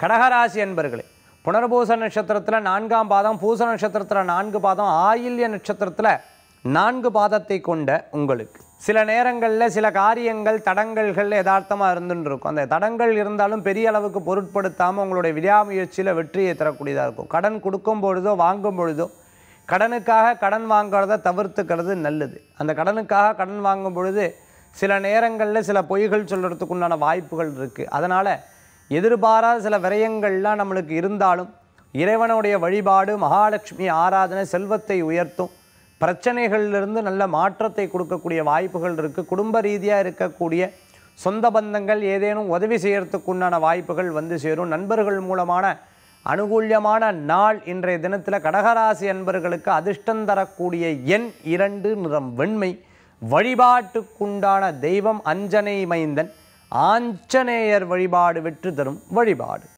கடகராசி அன்பர்களே புனர்பூச நட்சத்திரத்தில் நான்காம் பாதம் பூச நட்சத்திரத்தில் நான்கு பாதம் ஆயில்ய நட்சத்திரத்தில் நான்கு பாதத்தை கொண்ட உங்களுக்கு சில நேரங்களில் சில காரியங்கள் தடங்கல்கள் யதார்த்தமாக இருந்துன்னு இருக்கும் அந்த தடங்கள் இருந்தாலும் பெரிய அளவுக்கு பொருட்படுத்தாமல் உங்களுடைய விடாமுயற்சியில் வெற்றியை தரக்கூடியதாக இருக்கும் கடன் கொடுக்கும் பொழுதோ வாங்கும் பொழுதோ கடனுக்காக கடன் வாங்குறத தவிர்த்துக்கிறது நல்லது அந்த கடனுக்காக கடன் வாங்கும் பொழுது சில நேரங்களில் சில பொய்கள் சொல்கிறதுக்கு உண்டான வாய்ப்புகள் இருக்குது அதனால் எதிர்பாராத சில விரயங்கள்லாம் நம்மளுக்கு இருந்தாலும் இறைவனுடைய வழிபாடு மகாலட்சுமி ஆராதனை செல்வத்தை உயர்த்தும் பிரச்சனைகளிலிருந்து நல்ல மாற்றத்தை கொடுக்கக்கூடிய வாய்ப்புகள் இருக்குது குடும்ப ரீதியாக இருக்கக்கூடிய சொந்த பந்தங்கள் ஏதேனும் உதவி செய்யறதுக்கு உண்டான வாய்ப்புகள் வந்து சேரும் நண்பர்கள் மூலமான அனுகூல்யமான நாள் இன்றைய தினத்தில் கடகராசி அன்பர்களுக்கு அதிர்ஷ்டம் தரக்கூடிய எண் இரண்டு நிறம் வெண்மை வழிபாட்டுக்குண்டான தெய்வம் அஞ்சனை மைந்தன் ஆஞ்சநேயர் வழிபாடு வெற்றி தரும் வழிபாடு